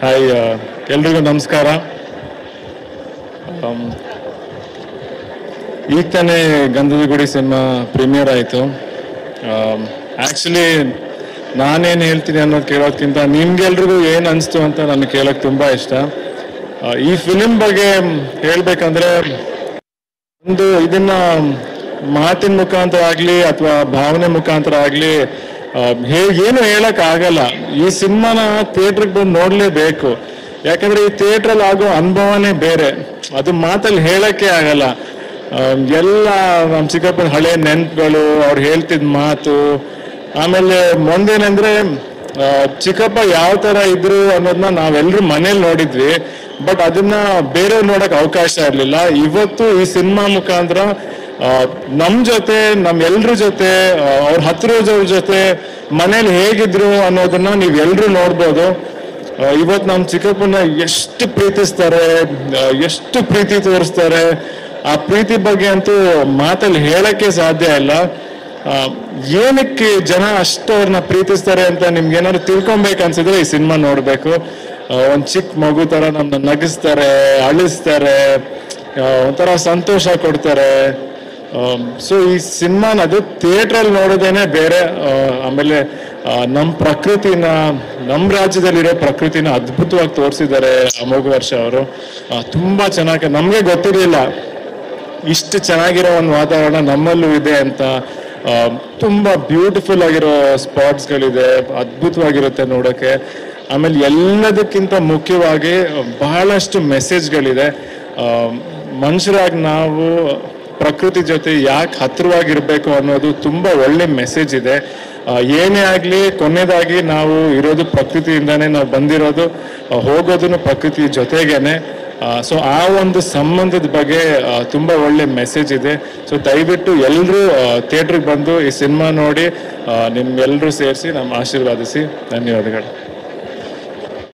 hi ಎಲ್ರಿಗೂ ನಮಸ್ಕಾರ am, ಈಗ ತಾನೇ ಗಂಧದ ಗುಡಿ ಸಿನಿಮಾ ಪ್ರೀಮಿಯರ್ ಆಯಿತು ಆ್ಯಕ್ಚುಲಿ ನಾನೇನು ಹೇಳ್ತೀನಿ ಅನ್ನೋದು ಕೇಳೋದ್ಕಿಂತ ನಿಮ್ಗೆಲ್ರಿಗೂ ಏನು ಅನಿಸ್ತು ಅಂತ ನನಗೆ ಕೇಳೋಕ್ಕೆ ತುಂಬ ಇಷ್ಟ ಆ, ಈ ಫಿಲಿಮ್ ಬಗ್ಗೆ ಹೇಳ್ಬೇಕಂದ್ರೆ ಒಂದು ಇದನ್ನ ಮಾತಿನ ಮುಖಾಂತರ ಆಗಲಿ ಅಥವಾ ಭಾವನೆ ಮುಖಾಂತರ ಆಗಲಿ ಏನು ಹೇಳಕ್ ಆಗಲ್ಲ ಈ ಸಿನಿಮಾನ ಥಿಯೇಟ್ರಿಗೆ ಬಂದು ನೋಡಲೇಬೇಕು ಯಾಕಂದ್ರೆ ಈ ಥಿಯೇಟ್ರಲ್ಲಿ ಆಗೋ ಅನುಭವನೇ ಬೇರೆ ಅದು ಮಾತಲ್ಲಿ ಹೇಳಕ್ಕೆ ಆಗಲ್ಲ ಆ, ಎಲ್ಲ ನಮ್ಮ ಚಿಕ್ಕಪ್ಪನ ಹಳೆ ನೆನಪುಗಳು ಅವ್ರು ಹೇಳ್ತಿದ್ ಮಾತು ಆಮೇಲೆ ಮುಂದೇನಂದ್ರೆ ಆ, ಚಿಕ್ಕಪ್ಪ ಯಾವ ತರ ಇದ್ರು ಅನ್ನೋದನ್ನ ನಾವೆಲ್ಲರೂ ಮನೇಲಿ ನೋಡಿದ್ವಿ ಬಟ್ ಅದನ್ನ ಬೇರೆಯವ್ರು ನೋಡಕ್ ಅವಕಾಶ ಇರಲಿಲ್ಲ ಇವತ್ತು ಈ ಸಿನಿಮಾ ಮುಖಾಂತರ ಆ, ನಮ್ ಜೊತೆ ನಮ್ ಎಲ್ರ ಜೊತೆ ಆ, ಅವ್ರ ಹತ್ತಿರದವ್ರ ಜೊತೆ ಮನೇಲಿ ಹೇಗಿದ್ರು ಅನ್ನೋದನ್ನ ನೀವ್ ಎಲ್ರು ನೋಡ್ಬೋದು ಆ, ಇವತ್ತು ನಮ್ಮ ಚಿಕ್ಕಪ್ಪನ ಎಷ್ಟು ಪ್ರೀತಿಸ್ತಾರೆ ಆ, ಎಷ್ಟು ಪ್ರೀತಿ ತೋರಿಸ್ತಾರೆ ಆ ಪ್ರೀತಿ ಬಗ್ಗೆ ಅಂತೂ ಮಾತಲ್ಲಿ ಹೇಳಕ್ಕೆ ಸಾಧ್ಯ ಇಲ್ಲ ಆ, ಏನಕ್ಕೆ ಜನ ಅಷ್ಟು ಅವ್ರನ್ನ ಪ್ರೀತಿಸ್ತಾರೆ ಅಂತ ನಿಮ್ಗೆ ಏನಾದ್ರು ತಿಳ್ಕೊಬೇಕು ಅನ್ಸಿದ್ರೆ ಈ ಸಿನಿಮಾ ನೋಡ್ಬೇಕು ಆ, ಒಂದ್ ಚಿಕ್ಕ ಮಗು ತರ ನಮ್ನ ನಗಿಸ್ತಾರೆ ಅಳಿಸ್ತಾರೆ ಆ, ಒಂಥರ ಸಂತೋಷ ಕೊಡ್ತಾರೆ ಸೊ ಈ ಸಿನಿಮಾನ ಅದು ಥಿಯೇಟ್ರಲ್ಲಿ ನೋಡೋದೇನೆ ಬೇರೆ ಆ, ಆಮೇಲೆ ಆ, ನಮ್ಮ ಪ್ರಕೃತಿನ ನಮ್ಮ ರಾಜ್ಯದಲ್ಲಿರೋ ಪ್ರಕೃತಿನ ಅದ್ಭುತವಾಗಿ ತೋರಿಸಿದ್ದಾರೆ ಅಮೋಘ ವರ್ಷ ಅವರು ಆ, ತುಂಬಾ ಚೆನ್ನಾಗಿ ನಮಗೆ ಗೊತ್ತಿರಲಿಲ್ಲ ಇಷ್ಟು ಚೆನ್ನಾಗಿರೋ ಒಂದು ವಾತಾವರಣ ನಮ್ಮಲ್ಲೂ ಇದೆ ಅಂತ ಆ, ತುಂಬಾ ಬ್ಯೂಟಿಫುಲ್ ಆಗಿರೋ ಸ್ಪಾಟ್ಸ್ಗಳಿದೆ ಅದ್ಭುತವಾಗಿರುತ್ತೆ ನೋಡೋಕ್ಕೆ ಆಮೇಲೆ ಎಲ್ಲದಕ್ಕಿಂತ ಮುಖ್ಯವಾಗಿ ಬಹಳಷ್ಟು ಮೆಸೇಜ್ಗಳಿದೆ ಆ, ಮನುಷ್ಯರಾಗಿ ನಾವು ಪ್ರಕೃತಿ ಜೊತೆ ಯಾಕೆ ಹತ್ತಿರವಾಗಿರ್ಬೇಕು ಅನ್ನೋದು ತುಂಬಾ ಒಳ್ಳೆ ಮೆಸೇಜ್ ಇದೆ ಆ, ಏನೇ ಆಗಲಿ ಕೊನೆಯದಾಗಿ ನಾವು ಇರೋದು ಪ್ರಕೃತಿಯಿಂದಾನೇ ನಾವು ಬಂದಿರೋದು ಆ, ಹೋಗೋದನ್ನು ಪ್ರಕೃತಿ ಜೊತೆಗೇನೆ ಸೊ ಆ ಒಂದು ಸಂಬಂಧದ ಬಗ್ಗೆ ಆ, ತುಂಬಾ ಒಳ್ಳೆ ಮೆಸೇಜ್ ಇದೆ ಸೊ ದಯವಿಟ್ಟು ಎಲ್ಲರೂ ಥಿಯೇಟ್ರಿಗೆ ಬಂದು ಈ ಸಿನಿಮಾ ನೋಡಿ ನಿಮ್ಗೆಲ್ಲರೂ ಸೇರಿಸಿ ನಮ್ಮ ಆಶೀರ್ವಾದಿಸಿ ಧನ್ಯವಾದಗಳು